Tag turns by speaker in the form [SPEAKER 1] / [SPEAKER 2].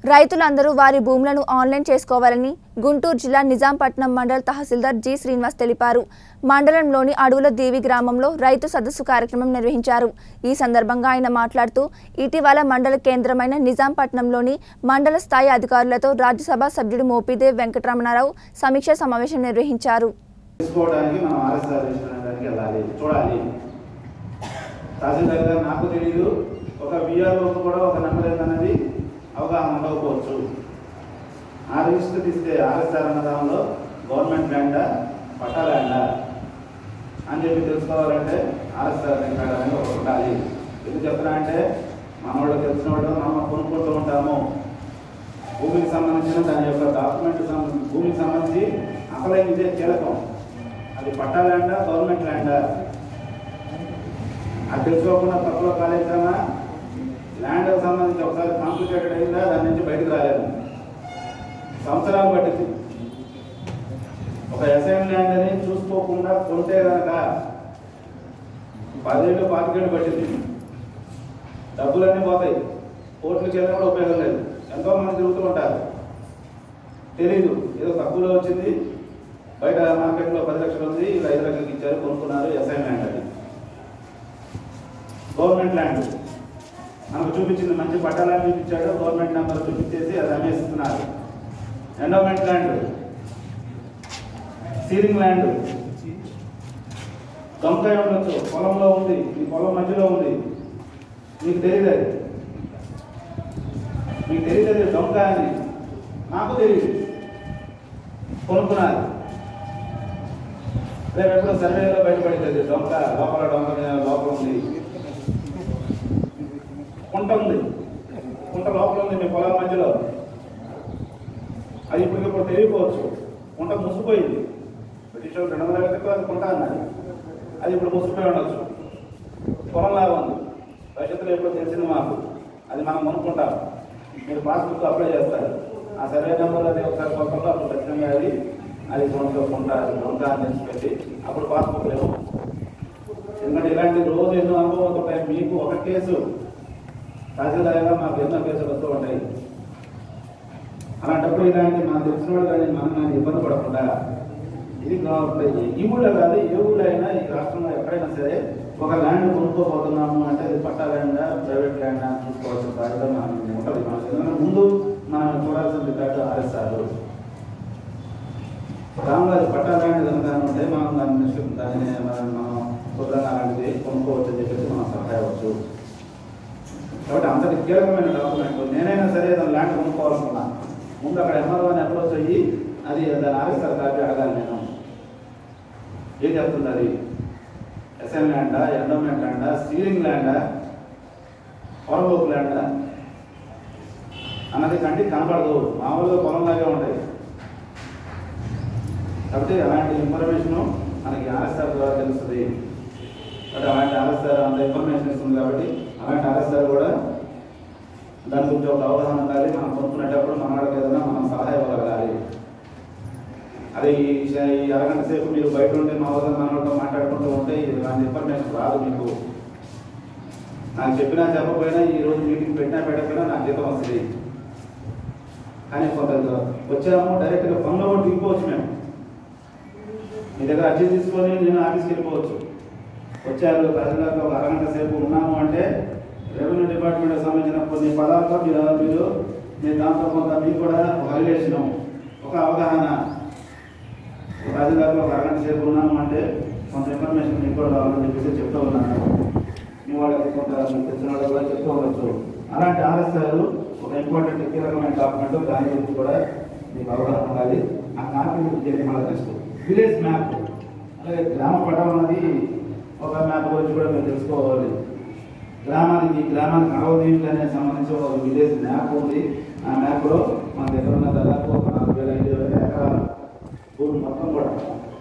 [SPEAKER 1] రైతులందరూ వారి భూములను ఆన్లైన్ చేసుకోవాలని గుంటూరు జిల్లా నిజాంపట్నం మండల తహసీల్దార్ జి శ్రీనివాస్ తెలిపారు మండలంలోని అడవుల దేవి గ్రామంలో రైతు సదస్సు కార్యక్రమం నిర్వహించారు ఈ సందర్భంగా ఆయన మాట్లాడుతూ ఇటీవల మండల కేంద్రమైన నిజాంపట్నంలోని మండల స్థాయి అధికారులతో రాజ్యసభ సభ్యుడు మోపిదేవ్ వెంకటరమణారావు సమీక్ష సమావేశం నిర్వహించారు
[SPEAKER 2] తెలుసుకోవడానికి మనం ఆర్ఎస్ఆర్ దానికి వెళ్ళాలి చూడాలి తహసీల్దార్ గారు నాకు తెలియదు ఒక విఆర్ఓ కూడా ఒక నెంబర్ ఏంటన్నది అవగాహన ఉండకపోవచ్చు ఆ రిజిస్టర్ తీస్తే ఆర్ఎస్ఆర్ అన్న దానిలో గవర్నమెంట్ ల్యాండా పట్టా ల్యాండా అని చెప్పి తెలుసుకోవాలంటే ఆర్ఎస్ఆర్ రికార్డ్ అనేది ఒకటి ఉండాలి ఎందుకు చెప్తున్నా అంటే మన వాళ్ళు తెలిసిన వాళ్ళు మనం కొనుక్కుంటూ ఉంటాము భూమికి సంబంధించిన దాని యొక్క డాక్యుమెంట్ సం- భూమికి సంబంధించి అసలైన ఇదే కీలకం అది పట్టా ల్యాండా గవర్నమెంట్ ల్యాండా అది తెలుసుకోకుండా తప్పులో కాలేజామా ల్యాండ్కి సంబంధించి ఒకసారి కాంప్లికేటెడ్ అయిందా దాని నుంచి బయటకు రాలేదు సంవత్సరాలు పట్టింది ఒక ఎస్ఐఎం ల్యాండ్ అని చూసుకోకుండా కొంటే కనుక పదేళ్ళు పాతికేళ్ళు పట్టింది డబ్బులన్నీ పోతాయి కోర్టులకు వెళ్ళినా కూడా ఉపయోగం లేదు ఎంతో మంది తిరుగుతూ ఉంటారు తెలీదు ఏదో తక్కువలో వచ్చింది బయట మార్కెట్లో పది లక్షలు ఉంది వీళ్ళు ఐదు లక్షలకి ఇచ్చారు కొనుక్కున్నారు ఎస్ఐ ల్యాండ్ అది గవర్నమెంట్ ల్యాండ్ మనకు చూపించింది మంచి పట్టాలని చూపించాడు గవర్నమెంట్ నెంబర్ చూపించేసి అది అమ్మేస్తున్నారు ఎండోమెంట్ ల్యాండ్ సీలింగ్ ల్యాండ్ దొంకాయ ఉండొచ్చు పొలంలో ఉంది మీ పొలం మధ్యలో ఉంది మీకు తెలియదు అది మీకు తెలియదు అది దొంగ అని నాకు తెలియదు కొనుక్కున్నారు రేపు ఎప్పుడో సర్వేలో బయటపడుతుంది దొంగ లోపల దొంగ లోపల ఉంది కుంట ఉంది కుంట లోపల ఉంది మీ పొలం మధ్యలో అది ఇప్పటికిప్పుడు తెలియకపోవచ్చు కుంట ముసిపోయింది బ్రిటిష్ వాళ్ళు రెండు వందల క్రితం అది కుంట అన్నది అది ఇప్పుడు ముసిపోయి ఉండొచ్చు పొలంలాగా ఉంది భవిష్యత్తులో ఎప్పుడు తెలిసింది మాకు అది మనం కొనుక్కుంటాం మీరు పాస్బుక్ అప్లై చేస్తారు ఆ సర్వే నెంబర్ అది ఒకసారి కొత్తలో అప్పుడు ఖచ్చితంగా అది అది కొనుక్కోకుండా అది దొంగ అని తెచ్చిపెట్టి అప్పుడు పాస్బుక్ లేవు ఎందుకంటే ఇలాంటి రోజు ఎన్నో అనుభవాలు ఉంటాయి మీకు ఒక కేసు తహసీల్దార్గా మాకు ఎన్నో కేసులు వస్తూ ఉంటాయి అలాంటప్పుడు ఇలాంటి మనకు తెలిసిన వాళ్ళు కానీ మనం కానీ ఇబ్బంది పడకుండా ఇది గా- ఈ ఊళ్ళో కాదు ఏ ఊళ్ళో అయినా ఈ రాష్ట్రంలో ఎక్కడైనా సరే ఒక ల్యాండ్ కొనుక్కోబోతున్నాము అంటే అది పట్టా ల్యాండా ప్రైవేట్ ల్యాండా చూసుకోవాల్సిన బాధ్యత మనం ఉంటుంది మనకు ఎందుకంటే ముందు మనం చూడాల్సిన రికార్డు ఆర్ఎస్ఆర్ రాములు అది పట్టా ల్యాండ్ కనుక ఉంటే మనం దాన్ని నిశ్చిత దాన్ని మనం మనం శుభ్రంగా అలాంటిది కొనుక్కోవచ్చు అని చెప్పేసి మనం సలహా ఇవ్వచ్చు కాబట్టి అంతటి కీలకమైన డాక్యుమెంట్ నేనైనా సరే దాని ల్యాండ్ కొనుక్కోవాలనుకున్నా ముందు అక్కడ ఎంఆర్ఓ అని అప్రోచ్ అయ్యి అది దాని ఆవిష్కార కాపీ అడగాలి నేను ఏం చెప్తుంది అది ఎస్ఎన్ ల్యాండా ఎండోమెంట్ ల్యాండా సీలింగ్ ల్యాండా పొరబోకు ల్యాండా అన్నది కంటికి కనపడదు మామూలుగా పొలంలాగే ఉంటాయి కాబట్టి అలాంటి ఇన్ఫర్మేషన్ మనకి ఆర్ఎస్ఆర్ ద్వారా తెలుస్తుంది కాబట్టి అలాంటి ఆర్ఎస్ఆర్ అంత ఇన్ఫర్మేషన్ ఇస్తుంది కాబట్టి అలాంటి ఆర్ఎస్ఆర్ కూడా దాని గురించి ఒక అవగాహన ఉండాలి మనం కొనుక్కునేటప్పుడు మన వాళ్ళకి ఏదైనా మనం సలహా ఇవ్వగలగాలి అదే ఈ ఈ అరగంట సేపు మీరు బయట ఉంటే మా వద్ద మన వాళ్ళతో మాట్లాడుకుంటూ ఉంటే ఇలాంటి ఇన్ఫర్మేషన్ రాదు మీకు నాకు చెప్పినా చెప్పకపోయినా ఈ రోజు మీటింగ్ పెట్టినా పెట్టకపోయినా నాకు జీతం వస్తుంది కానీ కొంత వచ్చాము డైరెక్ట్గా పనిలో కూడా దిగిపోవచ్చు మేము మీ దగ్గర అర్జీ తీసుకొని నేను ఆఫీస్కి వెళ్ళిపోవచ్చు వచ్చారు తహసీల్దార్లో ఒక అరగంట సేపు ఉన్నాము అంటే రెవెన్యూ డిపార్ట్మెంట్కి సంబంధించిన కొన్ని పదాలతో మీరు మీరు మీరు దాంతో కొంత మీకు కూడా ఒక రిలేషను ఒక అవగాహన తహసీల్దార్లో ఒక అరగంట సేపు ఉన్నాము అంటే కొంత ఇన్ఫర్మేషన్ మీకు కూడా రావాలని చెప్పేసి చెప్తూ ఉన్నాను మీ వాళ్ళకి కొంత మీకు తెలిసిన వాళ్ళకి కూడా చెప్తూ ఉండొచ్చు అలాంటి ఆర్ఎస్ఆర్ ఒక ఇంపార్టెంట్ కీలకమైన డాక్యుమెంట్ దాని గురించి కూడా మీకు అవగాహన ఉండాలి ఆ కాపీ మీకు తెలియ మళ్ళీ తెలుసు విలేజ్ మ్యాప్ అలాగే గ్రామ పటం అన్నది ఒక మ్యాప్ గురించి కూడా మీరు తెలుసుకోవాలి గ్రామానికి గ్రామానికి అరవదీవులు అనే సంబంధించి ఒక విలేజ్ మ్యాప్ ఉంది ఆ మ్యాప్లో మన దగ్గర ఉన్న దాదాపు ఒక నాలుగు వేల ఐదు వేల ఎకరాల భూమి మొత్తం కూడా